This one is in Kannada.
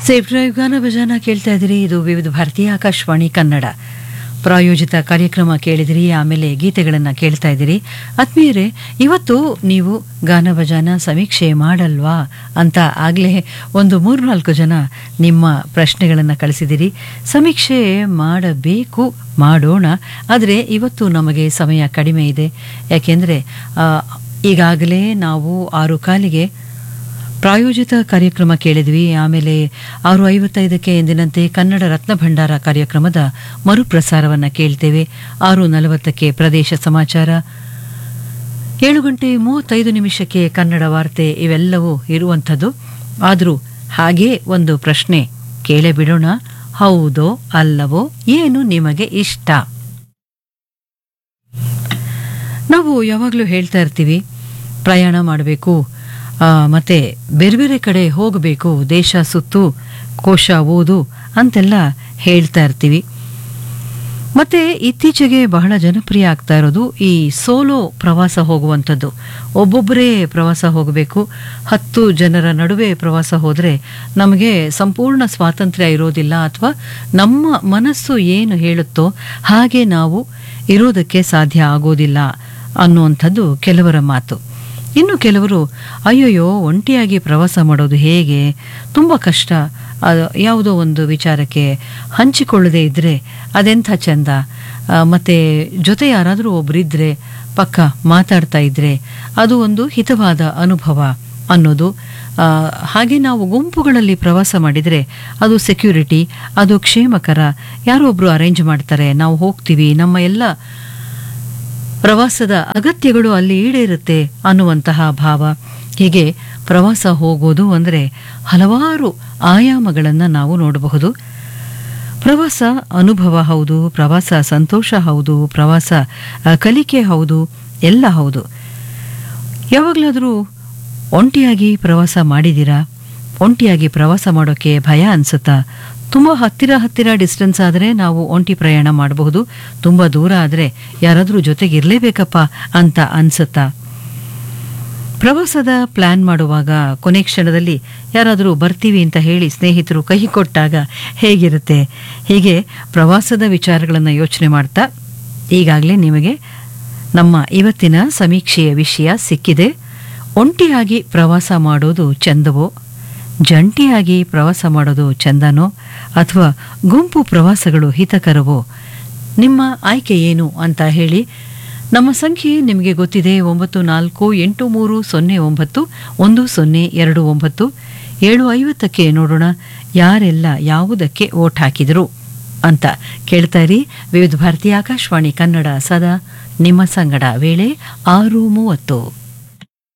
ಸೇಫ್ ಡ್ರೈವ್ ಗಾನ ಭಜಾನ ಕೇಳ್ತಾ ಇದ್ದೀರಿ ಇದು ವಿವಿಧ ಭಾರತೀಯ ಆಕಾಶವಾಣಿ ಕನ್ನಡ ಪ್ರಾಯೋಜಿತ ಕಾರ್ಯಕ್ರಮ ಕೇಳಿದಿರಿ ಆಮೇಲೆ ಗೀತೆಗಳನ್ನು ಕೇಳ್ತಾ ಇದ್ದೀರಿ ಆತ್ಮೀಯರೇ ಇವತ್ತು ನೀವು ಗಾನ ಭಜಾನ ಸಮೀಕ್ಷೆ ಮಾಡಲ್ವಾ ಅಂತ ಆಗಲೇ ಒಂದು ಮೂರ್ನಾಲ್ಕು ಜನ ನಿಮ್ಮ ಪ್ರಶ್ನೆಗಳನ್ನು ಕಳಿಸಿದಿರಿ ಸಮೀಕ್ಷೆ ಮಾಡಬೇಕು ಮಾಡೋಣ ಆದರೆ ಇವತ್ತು ನಮಗೆ ಸಮಯ ಕಡಿಮೆ ಇದೆ ಯಾಕೆಂದರೆ ಈಗಾಗಲೇ ನಾವು ಆರು ಕಾಲಿಗೆ ಪ್ರಾಯೋಜಿತ ಕಾರ್ಯಕ್ರಮ ಕೇಳಿದ್ವಿ ಆಮೇಲೆ ಆರು ಐವತ್ತೈದಕ್ಕೆ ಎಂದಿನಂತೆ ಕನ್ನಡ ರತ್ನ ಭಂಡಾರ ಕಾರ್ಯಕ್ರಮದ ಮರುಪ್ರಸಾರವನ್ನು ಕೇಳ್ತೇವೆ ಆರು ನಲವತ್ತಕ್ಕೆ ಪ್ರದೇಶ ಸಮಾಚಾರ ಏಳು ಗಂಟೆ ಮೂವತ್ತೈದು ನಿಮಿಷಕ್ಕೆ ಕನ್ನಡ ವಾರ್ತೆ ಇವೆಲ್ಲವೂ ಇರುವಂಥದ್ದು ಆದರೂ ಹಾಗೇ ಒಂದು ಪ್ರಶ್ನೆ ಕೇಳೇ ಬಿಡೋಣ ಹೌದೋ ಅಲ್ಲವೋ ಏನು ನಿಮಗೆ ಇಷ್ಟ ನಾವು ಯಾವಾಗಲೂ ಹೇಳ್ತಾ ಇರ್ತೀವಿ ಪ್ರಯಾಣ ಮಾಡಬೇಕು ಮತ್ತು ಬೇರೆ ಬೇರೆ ಕಡೆ ಹೋಗಬೇಕು ದೇಶ ಸುತ್ತು ಕೋಶ ಓದು ಅಂತೆಲ್ಲ ಹೇಳ್ತಾ ಇರ್ತೀವಿ ಮತ್ತು ಇತ್ತೀಚೆಗೆ ಬಹಳ ಜನಪ್ರಿಯ ಆಗ್ತಾ ಇರೋದು ಈ ಸೋಲೋ ಪ್ರವಾಸ ಹೋಗುವಂಥದ್ದು ಒಬ್ಬೊಬ್ಬರೇ ಪ್ರವಾಸ ಹೋಗಬೇಕು ಹತ್ತು ಜನರ ನಡುವೆ ಪ್ರವಾಸ ಹೋದರೆ ನಮಗೆ ಸಂಪೂರ್ಣ ಸ್ವಾತಂತ್ರ್ಯ ಇರೋದಿಲ್ಲ ಅಥವಾ ನಮ್ಮ ಮನಸ್ಸು ಏನು ಹೇಳುತ್ತೋ ಹಾಗೆ ನಾವು ಇರೋದಕ್ಕೆ ಸಾಧ್ಯ ಆಗೋದಿಲ್ಲ ಅನ್ನುವಂಥದ್ದು ಕೆಲವರ ಮಾತು ಇನ್ನು ಕೆಲವರು ಅಯ್ಯೋಯ್ಯೋ ಒಂಟಿಯಾಗಿ ಪ್ರವಾಸ ಮಾಡೋದು ಹೇಗೆ ತುಂಬ ಕಷ್ಟ ಯಾವುದೋ ಒಂದು ವಿಚಾರಕ್ಕೆ ಹಂಚಿಕೊಳ್ಳದೆ ಇದ್ದರೆ ಅದೆಂಥ ಚಂದ ಮತ್ತು ಜೊತೆ ಯಾರಾದರೂ ಒಬ್ಬರಿದ್ದರೆ ಪಕ್ಕ ಮಾತಾಡ್ತಾ ಇದ್ದರೆ ಅದು ಒಂದು ಹಿತವಾದ ಅನುಭವ ಅನ್ನೋದು ಹಾಗೆ ನಾವು ಗುಂಪುಗಳಲ್ಲಿ ಪ್ರವಾಸ ಮಾಡಿದರೆ ಅದು ಸೆಕ್ಯೂರಿಟಿ ಅದು ಕ್ಷೇಮಕರ ಯಾರೋ ಒಬ್ಬರು ಅರೇಂಜ್ ಮಾಡ್ತಾರೆ ನಾವು ಹೋಗ್ತೀವಿ ನಮ್ಮ ಎಲ್ಲ ಪ್ರವಾಸದ ಅಗತ್ಯಗಳು ಅಲ್ಲಿ ಈಡೇರುತ್ತೆ ಅನ್ನುವಂತಹ ಭಾವ ಹೀಗೆ ಪ್ರವಾಸ ಹೋಗೋದು ಅಂದರೆ ಹಲವಾರು ಆಯಾಮಗಳನ್ನು ನಾವು ನೋಡಬಹುದು ಪ್ರವಾಸ ಅನುಭವ ಹೌದು ಪ್ರವಾಸ ಸಂತೋಷ ಹೌದು ಪ್ರವಾಸ ಕಲಿಕೆ ಹೌದು ಎಲ್ಲ ಹೌದು ಯಾವಾಗಲಾದರೂ ಒಂಟಿಯಾಗಿ ಪ್ರವಾಸ ಮಾಡಿದ್ದೀರಾ ಒಂಟಿಯಾಗಿ ಪ್ರವಾಸ ಮಾಡೋಕ್ಕೆ ಭಯ ಅನಿಸುತ್ತಾ ತುಂಬ ಹತ್ತಿರ ಹತ್ತಿರ ಡಿಸ್ಟೆನ್ಸ್ ಆದರೆ ನಾವು ಒಂಟಿ ಪ್ರಯಾಣ ಮಾಡಬಹುದು ತುಂಬ ದೂರ ಆದರೆ ಯಾರಾದರೂ ಜೊತೆಗೆ ಇರಲೇಬೇಕಪ್ಪ ಅಂತ ಅನ್ಸುತ್ತಾ ಪ್ರವಾಸದ ಪ್ಲ್ಯಾನ್ ಮಾಡುವಾಗ ಕೊನೆ ಕ್ಷಣದಲ್ಲಿ ಯಾರಾದರೂ ಬರ್ತೀವಿ ಅಂತ ಹೇಳಿ ಸ್ನೇಹಿತರು ಕೈ ಕೊಟ್ಟಾಗ ಹೇಗಿರುತ್ತೆ ಹೀಗೆ ಪ್ರವಾಸದ ವಿಚಾರಗಳನ್ನು ಯೋಚನೆ ಮಾಡ್ತಾ ಈಗಾಗಲೇ ನಿಮಗೆ ನಮ್ಮ ಇವತ್ತಿನ ಸಮೀಕ್ಷೆಯ ವಿಷಯ ಸಿಕ್ಕಿದೆ ಒಂಟಿಯಾಗಿ ಪ್ರವಾಸ ಮಾಡೋದು ಚಂದವೋ ಜಂಟಿಯಾಗಿ ಪ್ರವಾಸ ಮಾಡೋದು ಚಂದನೋ ಅಥವಾ ಗುಂಪು ಪ್ರವಾಸಗಳು ಹಿತಕರವೋ ನಿಮ್ಮ ಆಯ್ಕೆ ಏನು ಅಂತ ಹೇಳಿ ನಮ್ಮ ಸಂಖ್ಯೆ ನಿಮಗೆ ಗೊತ್ತಿದೆ ಒಂಬತ್ತು ನಾಲ್ಕು ಎಂಟು ಮೂರು ಸೊನ್ನೆ ಒಂಬತ್ತು ಒಂದು ಸೊನ್ನೆ ಎರಡು ಒಂಬತ್ತು ಏಳು ಐವತ್ತಕ್ಕೆ ನೋಡೋಣ ಯಾರೆಲ್ಲ ಯಾವುದಕ್ಕೆ ಓಟ್ ಹಾಕಿದರು ಅಂತ ಕೇಳ್ತಾ ಇರಿ ವಿವಿಧ ಭಾರತೀಯ ಆಕಾಶವಾಣಿ ಕನ್ನಡ ಸದಾ ನಿಮ್ಮ ಸಂಗಡ ವೇಳೆ ಆರು ಮೂವತ್ತು